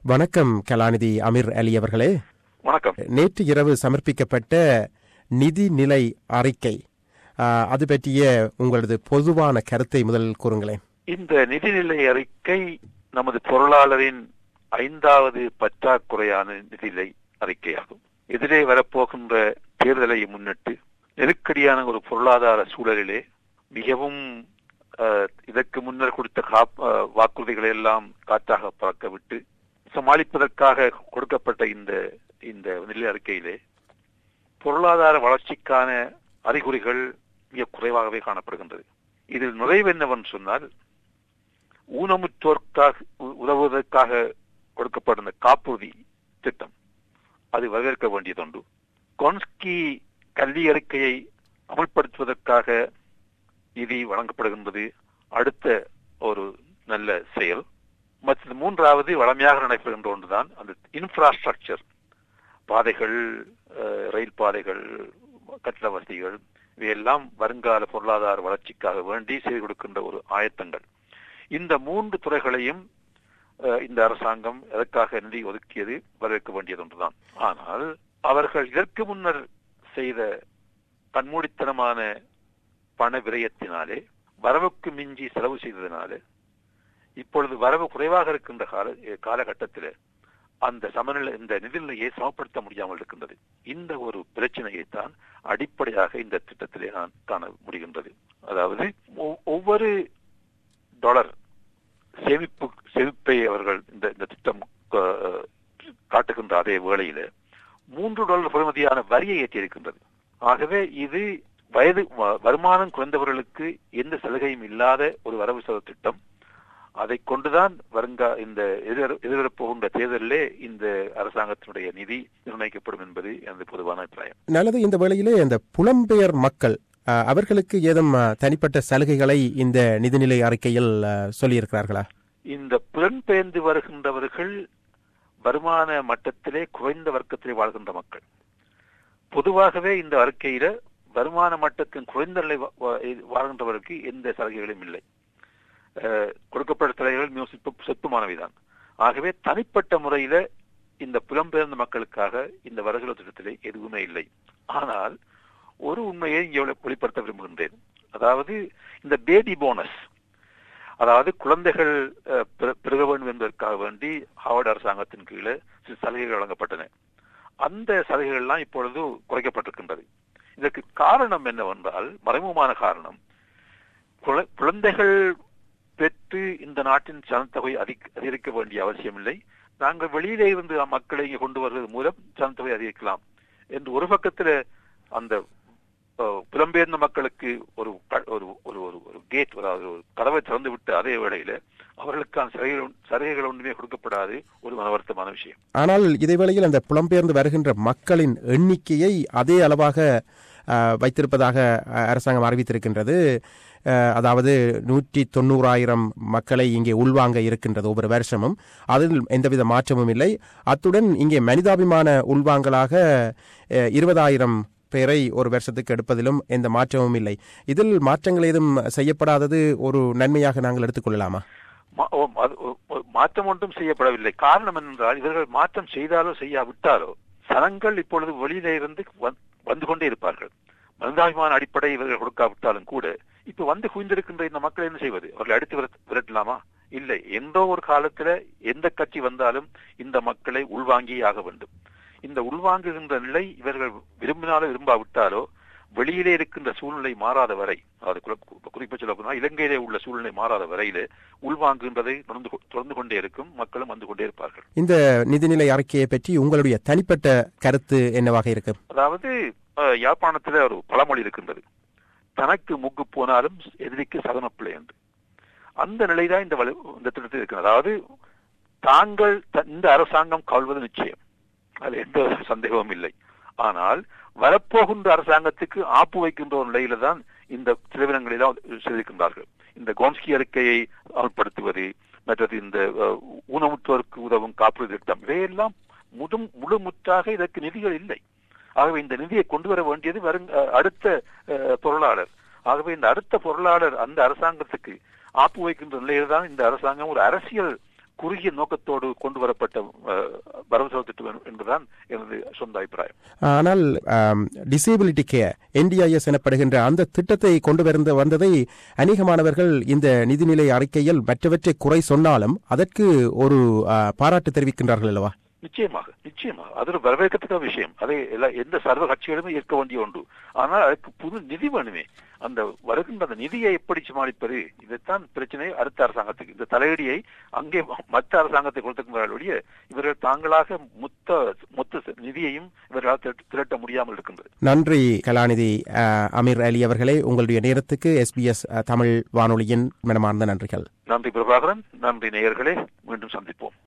வணக்கம் கலாநிதி அமீர் அலி அவர்களே வணக்கம் நேற்று இரவு சமர்ப்பிக்கப்பட்ட நிதிநிலை அறிக்கை ஆ, அது பற்றிய உங்களது பொதுவான கருத்தை முதல் கூறுங்களேன் இந்த நிதிநிலை அறிக்கை நமது பொருளாளரின் ஐந்தாவது பற்றாக்குறையான நிதிநிலை அறிக்கையாகும் எதிரே வரப்போகின்ற தேர்தலை முன்னிட்டு நெருக்கடியான ஒரு பொருளாதார சூழலிலே மிகவும் அஹ், இதற்கு முன்னர் கொடுத்த காப்- அஹ், வாக்குறுதிகளை எல்லாம் காற்றாக பறக்க விட்டு சமாளிப்பதற்காக கொடுக்கப்பட்ட இந்த இந்த நிதி அறிக்கையிலே பொருளாதார வளர்ச்சிக்கான அறிகுறிகள் மிக குறைவாகவே காணப்படுகின்றது இதில் நிறைவு என்னவென்று சொன்னால் ஊனமுற்றோருக்காக உ- உதவுவதற்காக கொடுக்கப்பட்ட காப்புறுதி திட்டம் அது வரவேற்க வேண்டியதுண்டு கொன்ஸ்கி கல்வி அறிக்கையை அமல்படுத்துவதற்காக நிதி வழங்கப்படுகின்றது அடுத்த ஒரு நல்ல செயல் மற்றும் மூன்றாவது வளமையாக நடைபெறுகின்ற ஒன்றுதான் அந்த இன்ஃப்ராஸ்ட்ரக்சர் பாதைகள் அஹ், ரயில் பாதைகள் கட்டட வசதிகள் இவையெல்லாம் வருங்கால பொருளாதார வளர்ச்சிக்காக வேண்டி செய்து கொடுக்கின்ற ஒரு ஆயத்தங்கள் இந்த மூன்று துறைகளையும் அஹ், இந்த அரசாங்கம் எதற்காக நிதி ஒதுக்கியது வரவேற்க வேண்டியது ஒன்றுதான் ஆனால் அவர்கள் இதற்கு முன்னர் செய்த கண்மூடித்தனமான பண விரயத்தினாலே வரவுக்கு மிஞ்சி செலவு செய்ததினாலே இப்பொழுது வரவு குறைவாக இருக்கின்ற கால காலகட்டத்தில் அந்த சமநிலை இந்த நிதிநிலையை சமப்படுத்த முடியாமல் இருக்கின்றது இந்த ஒரு பிரச்சனையை தான் அடிப்படையாக இந்த திட்டத்திலே நான் காண முடிகின்றது அதாவது ஒவ்- ஒவ்வொரு டாலர் சேமிப்பு சேமிப்பை அவர்கள் இந்த இந்த திட்டம் அஹ், காட்டுகின்ற அதே வேளையில மூன்று டாலர் பெறுமதியான வரியை ஏற்றியிருக்கின்றது ஆகவே இது வயது வ- வருமானம் குறைந்தவர்களுக்கு எந்த சலுகையும் இல்லாத ஒரு வரவு செலவு திட்டம் அதை கொண்டுதான் வருங்கா இந்த எதிர் எதிர்வரப்போகின்ற தேர்தலிலே இந்த அரசாங்கத்தினுடைய நிதி நிர்ணயிக்கப்படும் என்பது எனது பொதுவான அபிப்பிராயம் நல்லது இந்த வேளையிலே இந்த புலம்பெயர் மக்கள் ஆ, அவர்களுக்கு ஏதும் ஆ, தனிப்பட்ட சலுகைகளை இந்த நிதிநிலை அறிக்கையில் ஆ, சொல்லியிருக்கிறார்களா இந்த புலம்பெயர்ந்து வருகின்றவர்கள் வருமான மட்டத்திலே குறைந்த வர்க்கத்திலே வாழ்கின்ற மக்கள் பொதுவாகவே இந்த அறிக்கையில வருமான மட்டத்தின் குறைந்த நிலை வா- வா- வாழ்கின்றவருக்கு எந்த சலுகைகளும் இல்லை அஹ், கொடுக்கப்பட்ட சலுகைகள் மிகவும் சிற்ப சிற்பமானவைதான் ஆகவே தனிப்பட்ட முறையில இந்த புலம்பெயர்ந்த மக்களுக்காக இந்த வரகுல திட்டத்திலே எதுவுமே இல்லை ஆனால் ஒரு உண்மையை இங்கே வெளி- வெளிப்படுத்த விரும்புகின்றேன் அதாவது இந்த பேபி போனஸ் அதாவது குழந்தைகள் அஹ், பிற- பிறக வேண்டும் என்பதற்காக வேண்டி ஹார்வர்ட் அரசாங்கத்தின் கீழே சில சலுகைகள் வழங்கப்பட்டன அந்த சலுகைகள்லாம் இப்பொழுது குறைக்கப்பட்டிருக்கின்றது இதற்கு காரணம் என்னவென்றால் மறைமுகமான காரணம் குழ- குழந்தைகள் பெற்று இந்த நாட்டின் சனத்தொகை அதிக- அதிகரிக்க வேண்டிய அவசியமில்லை நாங்கள் வெளியிலே இருந்து மக்களை இங்கே கொண்டு வருவது மூலம் சனத்தொகை அதிகரிக்கலாம் என்று ஒரு பக்கத்துல அந்த அஹ், புலம்பெயர்ந்த மக்களுக்கு ஒரு க- ஒரு ஒரு ஒரு ஒரு கேட் அதாவது ஒரு கதவை திறந்து விட்டு அதே வேளையில அவர்களுக்கான சலுகைகள் சலுகைகள் ஒன்றுமே கொடுக்கப்படாது ஒரு மனவருத்தமான விஷயம் ஆனால் இதே வேளையில் அந்த புலம்பெயர்ந்து வருகின்ற மக்களின் எண்ணிக்கையை அதே அளவாக ஆ, வைத்திருப்பதாக ஆ, அரசாங்கம் அறிவித்திருக்கின்றது ஆ, அதாவது நூற்றி தொண்ணூறாயிரம் மக்களை இங்கே உள்வாங்க இருக்கின்றது ஒவ்வொரு வருஷமும் அதில் எந்தவித மாற்றமும் இல்லை அத்துடன் இங்கே மனிதாபிமான உள்வாங்கலாக அ, இருபதாயிரம் பேரை ஒரு வருஷத்துக்கு எடுப்பதிலும் எந்த மாற்றமும் இல்லை இதில் மாற்றங்கள் ஏதும் செய்யப்படாதது ஒரு நன்மையாக நாங்கள் எடுத்துக்கொள்ளலாமா மா- ஓ, அது ஒ- ஒ- மாற்றம் ஒன்றும் செய்யப்படவில்லை காரணம் என்னென்றால் இவர்கள் மாற்றம் செய்தாலோ செய்யாவிட்டாலோ சனங்கள் இப்பொழுது வெளியிலே இருந்து வந்- வந்து கொண்டே இருப்பார்கள் மனிதாபிமான அடிப்படை இவர்கள் கொடுக்காவிட்டாலும் கூட இப்ப வந்து குவிந்திருக்கின்ற இந்த மக்கள் என்ன செய்வது அவர்களை அடித்து விரட்- விரட்டலாமா இல்லை எந்த ஒரு காலத்துல எந்த கட்சி வந்தாலும் இந்த மக்களை உள்வாங்கியே ஆக வேண்டும் இந்த உள்வாங்குகின்ற நிலை இவர்கள் விரும்பினாலோ விரும்பாவிட்டாலோ வெளியிலே இருக்கின்ற சூழ்நிலை மாறாத வரை அதாவது குறி- குறிப்பா சொல்ல போனால் இலங்கையிலே உள்ள சூழ்நிலை மாறாத வரையிலே உள்வாங்குகின்றதை தொடர்ந்து கொ- தொடர்ந்து கொண்டே இருக்கும் மக்களும் வந்து கொண்டே இருப்பார்கள் இந்த நிதிநிலை அறிக்கையை பற்றி உங்களுடைய தனிப்பட்ட கருத்து என்னவாக இருக்கு அதாவது அஹ், யாழ்ப்பாணத்துல ஒரு பழமொழி இருக்கின்றது தனக்கு முக்கு போனாலும் எதிரிக்கு சதனப்பிள்ளை என்று அந்த நிலைதான் இந்த வலு- இந்த திட்டத்தில் இருக்கிறது அதாவது தாங்கள் த- இந்த அரசாங்கம் கவல்வது நிச்சயம் அதில் எந்த சந்தேகமும் இல்லை ஆனால் வரப்போகின்ற அரசாங்கத்துக்கு ஆப்பு வைக்கின்ற ஒரு நிலையில தான் இந்த செலவினங்களை தான் செய்திருக்கின்றார்கள் இந்த கோம்ஸ்கி அறிக்கையை அமல்படுத்துவது மற்றது இந்த அஹ், ஊனமுற்றோருக்கு உதவும் காப்பீடு திட்டம் இவையெல்லாம் முது முழு முற்றாக இதற்கு நிதிகள் இல்லை ஆகவே இந்த நிதியை கொண்டு வர வேண்டியது வரும் அஹ், அடுத்த அஹ், பொருளாளர் ஆகவே இந்த அடுத்த பொருளாளர் அந்த அரசாங்கத்துக்கு ஆப்பு வைக்கின்ற நிலையில் தான் இந்த அரசாங்கம் ஒரு அரசியல் குறுகிய நோக்கத்தோடு கொண்டு வரப்பட்ட அஹ், வரவு செலவு திட்டம் என்பதுதான் எனது சொந்த அபிப்பிராயம் ஆனால் டிசேபிலிட்டி கேர் என்டிஐஎஸ் எனப்படுகின்ற அந்த திட்டத்தை கொண்டு வந்த வந்ததை அநேக மாணவர்கள் இந்த நிதிநிலை அறிக்கையில் மற்றவற்றை குறை சொன்னாலும் அதற்கு ஒரு ஆ, பாராட்டு தெரிவிக்கின்றார்கள் அல்லவா நிச்சயமாக நிச்சயமாக அது ஒரு வரவேற்கத்தக்க விஷயம் அதை எல்லா எந்த சர்வ கட்சிகளுமே ஏற்க வேண்டிய ஒன்று ஆனால் அதுக்கு புது நிதி வேணுமே அந்த வருகின்ற அந்த நிதியை எப்படி சமாளிப்பது இதைத்தான் பிரச்சனை அடுத்த அரசாங்கத்துக்கு இந்த தலையடியை அங்கே மற்ற அரசாங்கத்தை கொடுத்திருக்கிறார்கள் ஒழிய இவர்கள் தாங்களாக மொத்த மொத்த நிதியையும் இவர்களால் திரட்ட- திரட்ட முடியாமல் இருக்கின்றது நன்றி கலாநிதி ஆ, அமீர் அலி அவர்களே உங்களுடைய நேரத்துக்கு எஸ்பிஎஸ் தமிழ் வானொலியின் மனமார்ந்த நன்றிகள் நன்றி பிரபாகரன் நன்றி நேயர்களே மீண்டும் சந்திப்போம்